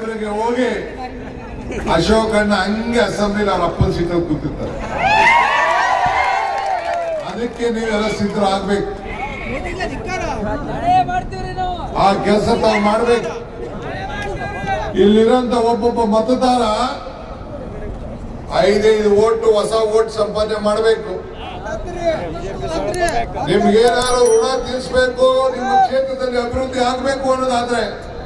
ಸಾಹೇಬರಿಗೆ ಹೋಗಿ ಅಶೋಕಣ್ಣ ಹಂಗೆ ಅಸೆಂಬ್ಲಿಲಿ ಅವ್ರ ಅಪ್ಪನ ಸೀಟಲ್ಲಿ ಕೂತಿರ್ತಾರೆ ಅದಕ್ಕೆ ನೀವೆಲ್ಲ ಸಿದ್ಧರಾಗ್ಬೇಕು ಆ ಕೆಲಸ ತಾವು ಮಾಡ್ಬೇಕು ಇಲ್ಲಿರೋಂತ ಒಬ್ಬೊಬ್ಬ ಮತದಾರ ಐದೈದು ಓಟು ಹೊಸ ಓಟ್ ಸಂಪಾದನೆ ಮಾಡಬೇಕು ನಿಮ್ಗೇನಾದ್ರು ಋಣ ತೀರಿಸಬೇಕು ನಿಮ್ಮ ಕ್ಷೇತ್ರದಲ್ಲಿ ಅಭಿವೃದ್ಧಿ ಆಗ್ಬೇಕು ಅನ್ನೋದಾದ್ರೆ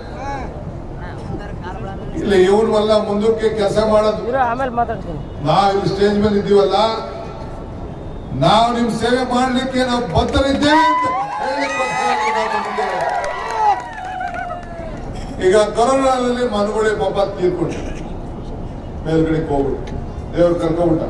ಇಲ್ಲಿ ಇವನ್ನೆಲ್ಲ ಮುಂದಕ್ಕೆ ಕೆಲಸ ಮಾಡೋದು ಇರೋ ಆಮೇಲೆ ಮಾತಾಡ್ತೀನಿ ನಾವು ಇಲ್ಲಿ ಸ್ಟೇಜ್ ಮೇಲೆ ಇದ್ದೀವಲ್ಲ ನಾವು ನಿಮ್ ಸೇವೆ ಮಾಡ್ಲಿಕ್ಕೆ ನಾವು ಬದ್ಧರಿದ್ದೇವೆ ಅಂತ ಹೇಳಲಿಕ್ಕೋಸ್ಕರ ನಾವು ಬಂದಿದ್ದೇವೆ. ಈಗ ಕೊರೋನಾದಲ್ಲಿ ಮನುಗಳೇ ಪಾಪ ತೀರ್ಕೊಂಡು ಮೇಲ್ಗಡೆಗೆ ಹೋಗ್ಬಿಟ್ಟು ದೇವ್ರು ಕರ್ಕೊಂಡ್ಬಿಟ್ಟ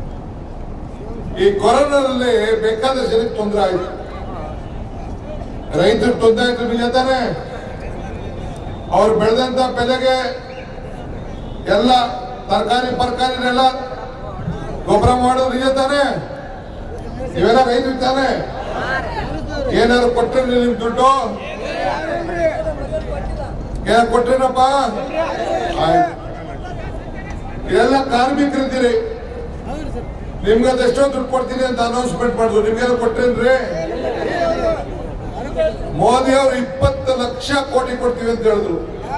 ಈ ಕೊರೋನಾದಲ್ಲಿ ಬೇಕಾದ ಜನಕ್ಕೆ ತೊಂದರೆ ಆಯ್ತು ರೈತರಿಗೆ ತೊಂದರೆ ಆಯ್ತು ನಿಜ ತಾನೆ ಅವ್ರು ಬೆಳೆದಂತ ಬೆಲೆಗೆ ಎಲ್ಲ ತರಕಾರಿ ಪರ್ಕಾರಿನೆಲ್ಲ ಗೊಬ್ಬರ ಮಾಡೋದು ನಿಜ ತಾನೆ ಇವೆಲ್ಲ ರೈತರು ತಾನೆ ಏನಾದ್ರು ಕೊಟ್ಟರೆ ನಿಮ್ ದುಡ್ಡು ಏನಾದ್ರು ಕೊಟ್ಟಿರಪ್ಪ ಆಯ್ತು ಇದೆಲ್ಲ ಕಾರ್ಮಿಕರಿದ್ದೀರಿ ನಿಮ್ಗೆ ಅದೆಷ್ಟೋ ದುಡ್ಡು ಕೊಡ್ತೀನಿ ಅಂತ ಅನೌನ್ಸ್ಮೆಂಟ್ ಮಾಡಿದ್ರು ನಿಮ್ಗೆಲ್ಲ ಕೊಟ್ಟೇನ್ರಿ ಮೋದಿ ಅವರು ಇಪ್ಪತ್ತು ಲಕ್ಷ ಕೋಟಿ ಕೊಡ್ತೀವಿ ಅಂತ ಹೇಳಿದ್ರು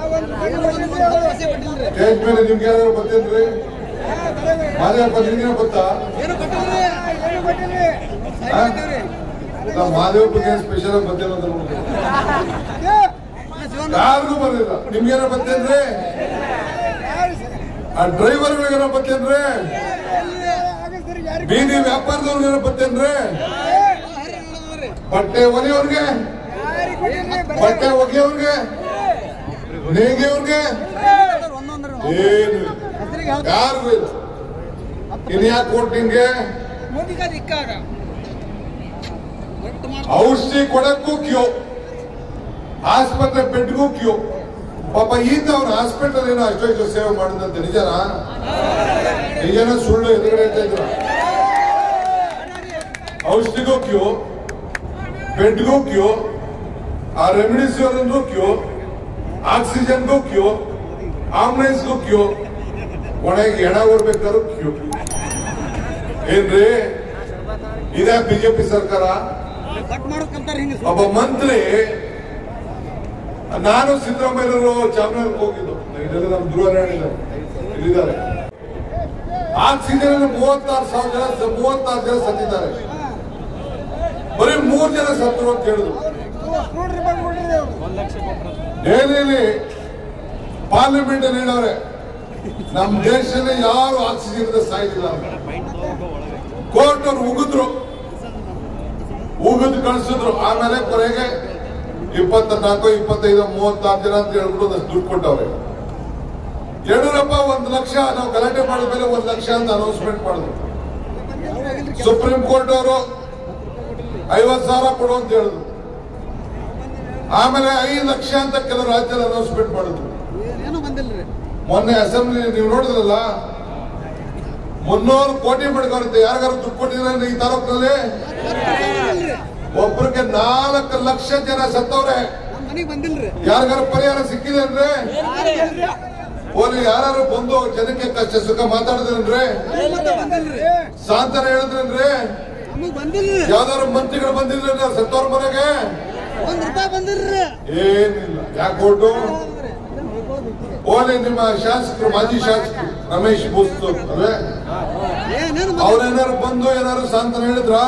ಸ್ಟೇಜ್ ಮೇಲೆ ನಿಮ್ಗೆ ಯಾರು ಗೊತ್ತೇನ್ರಿ ಮಾದೇವಪ್ಪ ನಿಮ್ಗೆ ಗೊತ್ತಾ ನಾವು ಮಾದೇವಪ್ಪಗೆ ಸ್ಪೆಷಲ್ ಬಂದಿಲ್ಲ ಅಂತ ನೋಡಿದ್ವಿ. ಯಾರಿಗೂ ಬಂದಿಲ್ಲ ನಿಮ್ಗೇನೋ ಬರ್ತೇನ್ರಿ ಆ ಡ್ರೈವರ್ಗಳಿಗೇನೋ ಬರ್ತೇನ್ರಿ ಬೀದಿ ವ್ಯಾಪಾರದವ್ರಿಗೇನೋ ಬರ್ತೇನ್ರಿ ಬಟ್ಟೆ ಒಲೆಯವ್ರಿಗೆ ಬಟ್ಟೆ ಒಗೆಯವ್ರಿಗೆ ನೇಗಿಯವ್ರಿಗೆ ಏನು ಇಲ್ಲ. ಯಾರಿಗೂ ಇಲ್ಲ ಇನ್ಯಾಕೆ ಕೊಟ್ಟು ನಿಮ್ಗೆ ಔಷಧಿ ಕೊಡಕ್ಕೂ ಕ್ಯೂ ಆಸ್ಪತ್ರೆ ಬೆಡ್ಗೂ ಕ್ಯೂ ಪಾಪ ಈತ ಅವ್ರ ಹಾಸ್ಪಿಟಲ್ ಏನೋ ಅಷ್ಟೋ ಇಷ್ಟೋ ಸೇವೆ ಮಾಡಿದಂತೆ ನಿಜನಾ ನಿಜನ ಸುಳ್ಳು ಎದುರುಗಡೆ ಅಂತ ಇದ್ರು ಔಷಧಿಗೂ ಕ್ಯೂ ಬೆಡ್ಗೂ ಕ್ಯೂ ಆ ರೆಮಿಡಿಸಿವರ್ಗೂ ಕ್ಯೂ ಆಕ್ಸಿಜನ್ಗೂ ಕ್ಯೂ ಆಂಬುಲೆನ್ಸ್ಗೂ ಕ್ಯೂ ಕೊನೆಗೆ ಎಣ ಓಡ್ಬೇಕಾದ್ರೂ ಕ್ಯೂ ಏನ್ರಿ ಇದೇ ಬಿಜೆಪಿ ಸರ್ಕಾರ ಒಬ್ಬ ಮಂತ್ರಿ ನಾನು ಸಿದ್ದರಾಮಯ್ಯರು ಚಾಮರಾಜ್ ಹೋಗಿದ್ದು ಇದೆಲ್ಲ ನಮ್ಮ ಧ್ರುವನಾರಾಯಣ ಇಲ್ಲಿದ್ದಾರೆ ಆಕ್ಸಿಜನ್ ಮೂವತ್ತಾರು ಸಾವಿರ ಜನ ಮೂವತ್ತಾರು ಜನ ಸತ್ತಿದ್ದಾರೆ ಬರೀ ಮೂರ್ ಜನ ಸತ್ತರು ಅಂತ ಹೇಳಿದ್ರು ದೆಹಲಿಯಲ್ಲಿ ಪಾರ್ಲಿಮೆಂಟ್ ಅಲ್ಲಿ ಹೇಳವ್ರೆ ನಮ್ಮ ದೇಶದಲ್ಲಿ ಯಾರು ಆಕ್ಸಿಜನ್ ಇಲ್ಲದೆ ಸಾಯ್ತಿಲ್ಲ ಅಂತ ಕೋರ್ಟ್ ಅವ್ರು ಉಗಿದ್ರು ಉಗಿದು ಕಳಿಸಿದ್ರು ಆಮೇಲೆ ಕೊನೆಗೆ ಇಪ್ಪತ್ತ ನಾಲ್ಕು ಇಪ್ಪತ್ತೈದು ಮೂವತ್ತಾರು ಜನ ಅಂತ ಹೇಳ್ಬಿಟ್ಟು ಒಂದಷ್ಟು ದುಡ್ಡು ಕೊಟ್ಟವ್ರೆ ಯಡಿಯೂರಪ್ಪ ಒಂದು ಲಕ್ಷ ನಾವು ಗಲಾಟೆ ಮಾಡಿದ ಮೇಲೆ ಒಂದು ಲಕ್ಷ ಅಂತ ಅನೌನ್ಸ್ಮೆಂಟ್ ಮಾಡಿದ್ರು ಸುಪ್ರೀಂ ಕೋರ್ಟ್ ಅವರು ಐವತ್ತು ಸಾವಿರ ಕೊಡು ಅಂತ ಹೇಳಿದ್ರು ಆಮೇಲೆ ಐದು ಲಕ್ಷ ಅಂತ ಕೆಲವು ರಾಜ್ಯದಲ್ಲಿ ಅನೌನ್ಸ್ಮೆಂಟ್ ಮಾಡಿದ್ರು ಏನೂ ಬಂದಿಲ್ರಿ ಮೊನ್ನೆ ಅಸೆಂಬ್ಲಿ ನೀವು ನೋಡಿದ್ರಲ್ಲ ಮುನ್ನೂರು ಕೋಟಿ ಬಡ್ಕೊಂಡೆ ಯಾರಿಗಾರು ದುಡ್ಡು ಕೊಟ್ಟಿದ್ರೆ ಈ ತಾಲೂಕಿನಲ್ಲಿ ಒಬ್ರಿಗೆ ನಾಲ್ಕು ಲಕ್ಷ ಜನ ಸತ್ತವ್ರೆ ನಮ್ಮ ಮನೆಗೆ ಬಂದಿಲ್ರಿ ಯಾರಿಗಾರು ಪರಿಹಾರ ಸಿಕ್ಕಿದೆ ಅಂದ್ರೆ ಓಲಿ ಯಾರು ಬಂದು ಜನಕ್ಕೆ ಕಷ್ಟ ಸುಖ ಮಾತಾಡಿದ್ರೇನ್ರಿ ಮತ್ತೆ ಬಂದಿಲ್ರಿ ಸಾಂತ್ವನ ಹೇಳಿದ್ರೇನ್ರಿ ನಮಗ್ ಬಂದಿಲ್ರಿ ಯಾವ್ದಾದ್ರು ಮಂತ್ರಿಗಳು ಬಂದಿದ್ರೆ ಸತ್ತವ್ರ ಮನೆಗೆ ಒಂದ್ ರೂಪಾಯಿ ಬಂದಿಲ್ರಿ ಏನಿಲ್ಲ ಯಾಕೆ ಕೊಟ್ಟು ಓಲಿ ನಿಮ್ಮ ಶಾಸಕರು ಮಾಜಿ ಶಾಸಕರು ರಮೇಶ್ ಬೂಸ್ತು ಅಲ್ವೇ ಏನೇನು ಅವ್ರೇನಾರು ಬಂದು ಏನಾರು ಸಾಂತ್ವನ ಹೇಳಿದ್ರ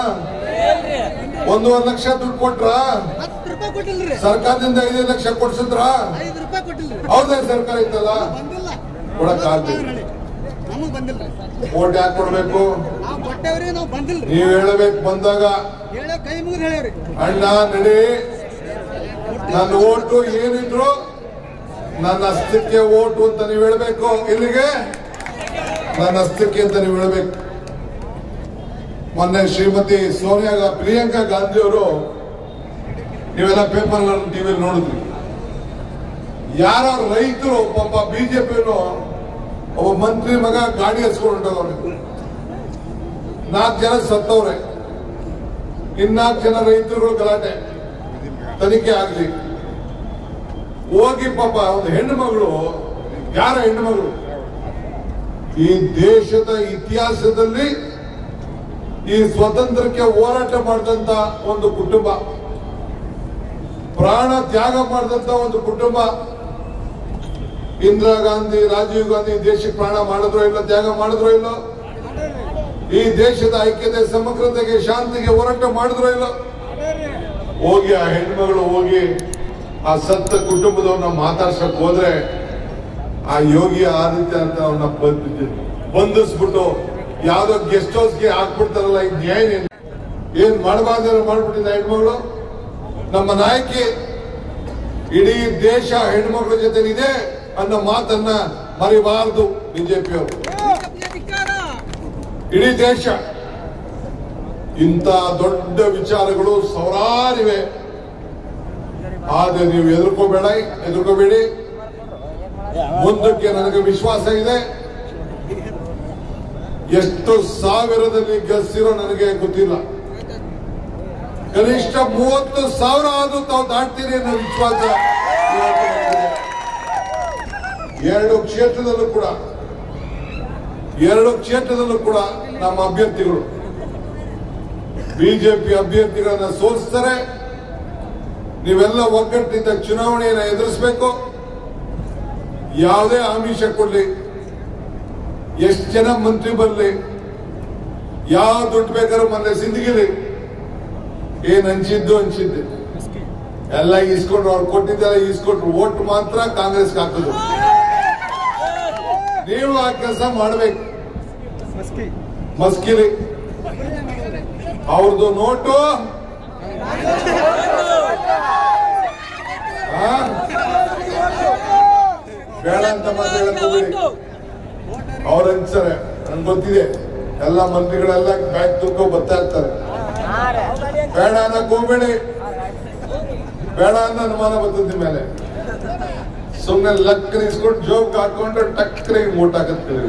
ಒಂದೂವರೆ ಲಕ್ಷ ದುಡ್ಡು ಕೊಟ್ರ ಹತ್ತು ರೂಪಾಯಿ ಕೊಟ್ಟಿಲ್ರಿ ಸರ್ಕಾರದಿಂದ ಐದೈದು ಲಕ್ಷ ಕೊಡ್ಸಿದ್ರ ಐದು ರೂಪಾಯಿ ಕೊಟ್ಟಿಲ್ರಿ ಅವ್ರದೇ ಸರ್ಕಾರ ಇತ್ತಲ್ಲ ಬಂದಿಲ್ಲ ಕೊಡಕ್ಕಾಗ್ಲಿಲ್ಲ ನಮಗ್ ಬಂದಿಲ್ರಿ ಓಟ್ ಯಾಕೆ ಕೊಡ್ಬೇಕು ನಾವು ಕೊಟ್ಟೇವ್ರಿ ನಾವು ಬಂದಿಲ್ರಿ ನೀವ್ ಹೇಳಬೇಕು ಬಂದಾಗ ಹೇಳ ಕೈ ಮುಗಿದು ಹೇಳೇವ್ರಿ ಅಣ್ಣ ನಡಿ ನನ್ನ ಓಟು ಏನಿದ್ರು ನನ್ನ ಹಸ್ತಕ್ಕೆ ಓಟು ಅಂತ ನೀವು ಹೇಳ್ಬೇಕು ಇಲ್ಲಿಗೆ ನನ್ನ ಹಸ್ತಕ್ಕೆ ಅಂತ ನೀವು ಹೇಳ್ಬೇಕು ಮೊನ್ನೆ ಶ್ರೀಮತಿ ಸೋನಿಯಾ ಗಾ- ಪ್ರಿಯಾಂಕಾ ಗಾಂಧಿ ಅವರು ನೀವೆಲ್ಲ ಪೇಪರ್ ಟಿವಿಯಲ್ಲಿ ನೋಡಿದ್ರಿ ಯಾರ ರೈತರು ಪಾಪ ಬಿಜೆಪಿಯವರು ಒಬ್ಬ ಮಂತ್ರಿ ಮಗ ಗಾಡಿ ಹಸ್ಕೊಂಡು ಹೊಂಟೋಗವ್ರೆ ನಾಲ್ಕು ಜನ ಸತ್ತವ್ರೆ ಇನ್ನಾಲ್ಕು ಜನ ರೈತರುಗಳು ಗಲಾಟೆ ತನಿಖೆ ಆಗ್ಲಿ ಹೋಗಿ ಪಾಪ ಒಂದು ಹೆಣ್ಣು ಮಗಳು ಯಾರ ಹೆಣ್ಣುಮಗಳು ಈ ದೇಶದ ಇತಿಹಾಸದಲ್ಲಿ ಈ ಸ್ವತಂತ್ರಕ್ಕೆ ಹೋರಾಟ ಮಾಡಿದಂತ ಒಂದು ಕುಟುಂಬ ಪ್ರಾಣ ತ್ಯಾಗ ಮಾಡಿದಂತ ಒಂದು ಕುಟುಂಬ ಇಂದಿರಾ ಗಾಂಧಿ ರಾಜೀವ್ ಗಾಂಧಿ ದೇಶಕ್ಕೆ ಪ್ರಾಣ ಮಾಡಿದ್ರು ಇಲ್ಲ ತ್ಯಾಗ ಮಾಡಿದ್ರು ಇಲ್ಲ ಈ ದೇಶದ ಐಕ್ಯತೆ ಸಮಗ್ರತೆಗೆ ಶಾಂತಿಗೆ ಹೋರಾಟ ಮಾಡಿದ್ರು ಇಲ್ಲ ಹೋಗಿ ಆ ಹೆಣ್ಮಗಳು ಹೋಗಿ ಆ ಸತ್ತ ಕುಟುಂಬದವ್ರನ್ನ ಮಾತಾಡ್ಸಕ್ ಹೋದ್ರೆ ಆ ಯೋಗಿ ಆದಿತ್ಯ ಅಂತ ಅವ್ರನ್ನ ಬಂದಿದ್ದು ಬಂಧಿಸ್ಬಿಟ್ಟು ಯಾವ್ದೋ ಗೆಸ್ಟ್ ಹೌಸ್ಗೆ ಹಾಕ್ಬಿಡ್ತಾರಲ್ಲ ಇದ್ ಏನ್ ಏನ್ ಮಾಡಬಾರ್ದು ಮಾಡ್ಬಿಟ್ಟಿದ್ದ ಹೆಣ್ಮಗಳು ನಮ್ಮ ನಾಯಕಿ ಇಡೀ ದೇಶ ಹೆಣ್ಮಕ್ಳ ಜೊತೆ ಇದೆ ಅನ್ನೋ ಮಾತನ್ನ ಮರಿಬಾರದು ಬಿಜೆಪಿಯವರು ಅಧಿಕಾರ ಇಡೀ ದೇಶ ಇಂಥ ದೊಡ್ಡ ವಿಚಾರಗಳು ಸಾವಿರಾರಿವೆ ಆದ್ರೆ ನೀವು ಎದುರ್ಕೋಬೇಡ ಎದುರ್ಕೋಬೇಡಿ ಮುಂದಕ್ಕೆ ನನಗೆ ವಿಶ್ವಾಸ ಇದೆ ಎಷ್ಟು ಸಾವಿರದಲ್ಲಿ ಗೆಲ್ಸಿರೋ ನನಗೆ ಗೊತ್ತಿಲ್ಲ ಕನಿಷ್ಠ ಮೂವತ್ತು ಸಾವಿರ ಆದ್ರೂ ತಾವು ದಾಟ್ತೀರಿ ಅನ್ನೋ ವಿಶ್ವಾಸ ಇವತ್ತು ನನಗಿದೆ. ಎರಡು ಕ್ಷೇತ್ರದಲ್ಲೂ ಕೂಡ ಎರಡು ಕ್ಷೇತ್ರದಲ್ಲೂ ಕೂಡ ನಮ್ಮ ಅಭ್ಯರ್ಥಿಗಳು ಬಿಜೆಪಿ ಅಭ್ಯರ್ಥಿಗಳನ್ನ ಸೋಲಿಸ್ತಾರೆ ನೀವೆಲ್ಲ ಒಗ್ಗಟ್ಟಿನಿಂದ ಚುನಾವಣೆಯನ್ನು ಎದುರಿಸಬೇಕು ಯಾವುದೇ ಆಮಿಷ ಕೊಡ್ಲಿ ಎಷ್ಟು ಜನ ಮಂತ್ರಿ ಬರಲಿ ಯಾವ ದುಡ್ಡು ಬೇಕಾದ್ರೂ ಮೊನ್ನೆ ಸಿಂದಗಿರಿ ಏನ್ ಹಂಚಿದ್ದು ಹಂಚಿದ್ದೆ ಎಲ್ಲ ಇಸ್ಕೊಂಡ್ರು ಅವ್ರು ಕೊಟ್ಟಿದ್ದೆಲ್ಲ ಇಸ್ಕೊಂಡ್ರು ಓಟ್ ಮಾತ್ರ ಕಾಂಗ್ರೆಸ್ಗೆ ಹಾಕಿದ್ರು ನೀವು ಆ ಕೆಲಸ ಮಾಡ್ಬೇಕು ಮಸ್ಕಿರಿ ಅವ್ರದ್ದು ನೋಟು ಆ? ಬೇಡ ಅಂತ ಮಾತು ಹೇಳಕ್ ಹೋಗ್ಬೇಡಿ ಅವ್ರ ಹಂಚ್ತಾರೆ ನನ್ಗೆ ಗೊತ್ತಿದೆ ಎಲ್ಲ ಮಂತ್ರಿಗಳೆಲ್ಲ ಬ್ಯಾಗ್ ತುರ್ಕೊ ಬರ್ತಾ ಇರ್ತಾರೆ ಬೇಡ ಅನ್ನಕ್ ಹೋಗ್ಬೇಡಿ ಬೇಡ ಅನ್ನೋ ಅನುಮಾನ ಬರ್ತದ ಮೇಲೆ ಸುಮ್ನೆ ಲಕ್ ಇಸ್ಕೊಂಡು ಜೋಗ್ ಹಾಕೊಂಡು ಟಕ್ರೆ ಓಟ್ ಹಾಕತ್ತೀರಿ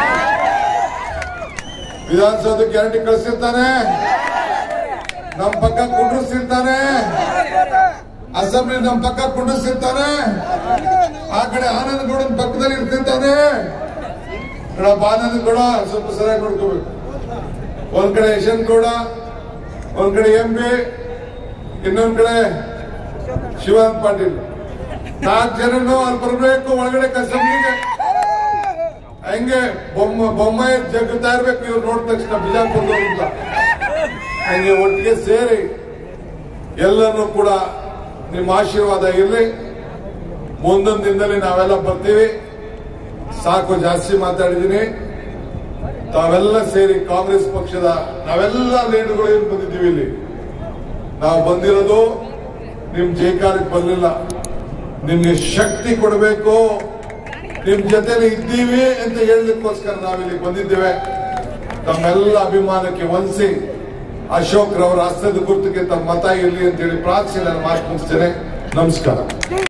ವಿಧಾನಸೌಧ ಗ್ಯಾರಂಟಿ ಕಳಿಸಿರ್ತಾನೆ ನಮ್ ಪಕ್ಕ ಕುಂಡ್ರಿಸಿರ್ತಾನೆ ಅಸೆಂಬ್ಲಿ ನಮ್ ಪಕ್ಕ ಕುಂಡ್ರಿಸಿರ್ತಾನೆ ಆ ಕಡೆ ಆನಂದ್ ಗೌಡನ್ ಪಕ್ಕದಲ್ಲಿ ಇರ್ತಿರ್ತಾನೆ ನೋಡಪ್ಪ ಆನಂದ್ ಗೌಡ ಸ್ವಲ್ಪ ಸರಿಯಾಗಿ ನೋಡ್ಕೋಬೇಕು ಒಂದ್ ಕಡೆ ಯಶವಂತ್ ಗೌಡ ಒಂದ್ ಕಡೆ ಎಂ ಬಿ ಇನ್ನೊಂದ್ ಕಡೆ ಶಿವಾನಂದ್ ಪಾಟೀಲ್ ನಾಲ್ಕು ಜನನು ಅಲ್ಲಿ ಬರ್ಬೇಕು ಒಳಗಡೆ ಅಸೆಂಬ್ಲಿಗೆ ಹಂಗೆ ಬೊಮ್ಮ ಬೊಮ್ಮಾಯಿ ಜಗ್ಗುತ್ತಾ ಇರ್ಬೇಕು ಇವ್ರು ನೋಡಿದ ತಕ್ಷಣ ಬಿಜಾಪುರದವ್ರಿಂದ ಹಂಗೆ ಒಟ್ಟಿಗೆ ಸೇರಿ ಎಲ್ಲರೂ ಕೂಡ ನಿಮ್ಮ ಆಶೀರ್ವಾದ ಇರಲಿ ಮುಂದೊಂದು ದಿನದಲ್ಲಿ ನಾವೆಲ್ಲ ಬರ್ತೀವಿ ಸಾಕು ಜಾಸ್ತಿ ಮಾತಾಡಿದ್ದೀನಿ ತಾವೆಲ್ಲ ಸೇರಿ ಕಾಂಗ್ರೆಸ್ ಪಕ್ಷದ ನಾವೆಲ್ಲ ಲೀಡರ್ಗಳು ಏನು ಬಂದಿದ್ದೀವಿ ಇಲ್ಲಿ ನಾವು ಬಂದಿರೋದು ನಿಮ್ ಜೈಕಾರಕ್ಕೆ ಬರಲಿಲ್ಲ ನಿಮ್ಗೆ ಶಕ್ತಿ ಕೊಡಬೇಕು ನಿಮ್ ಜೊತೆಲಿ ಇದ್ದೀವಿ ಅಂತ ಹೇಳಲಿಕ್ಕೋಸ್ಕರ ನಾವಿಲ್ಲಿ ಬಂದಿದ್ದೇವೆ ತಮ್ಮೆಲ್ಲ ಅಭಿಮಾನಕ್ಕೆ ವಂದಿಸಿ ಅಶೋಕ್ ರವರ ಹಸ್ತದ ಗುರುತಿಗೆ ತಮ್ಮ ಮತ ಇರಲಿ ಅಂತ ಹೇಳಿ ಪ್ರಾರ್ಥನೆ ನಾನು ಮಾತು ಮುಗಿಸ್ತೇನೆ ನಮಸ್ಕಾರ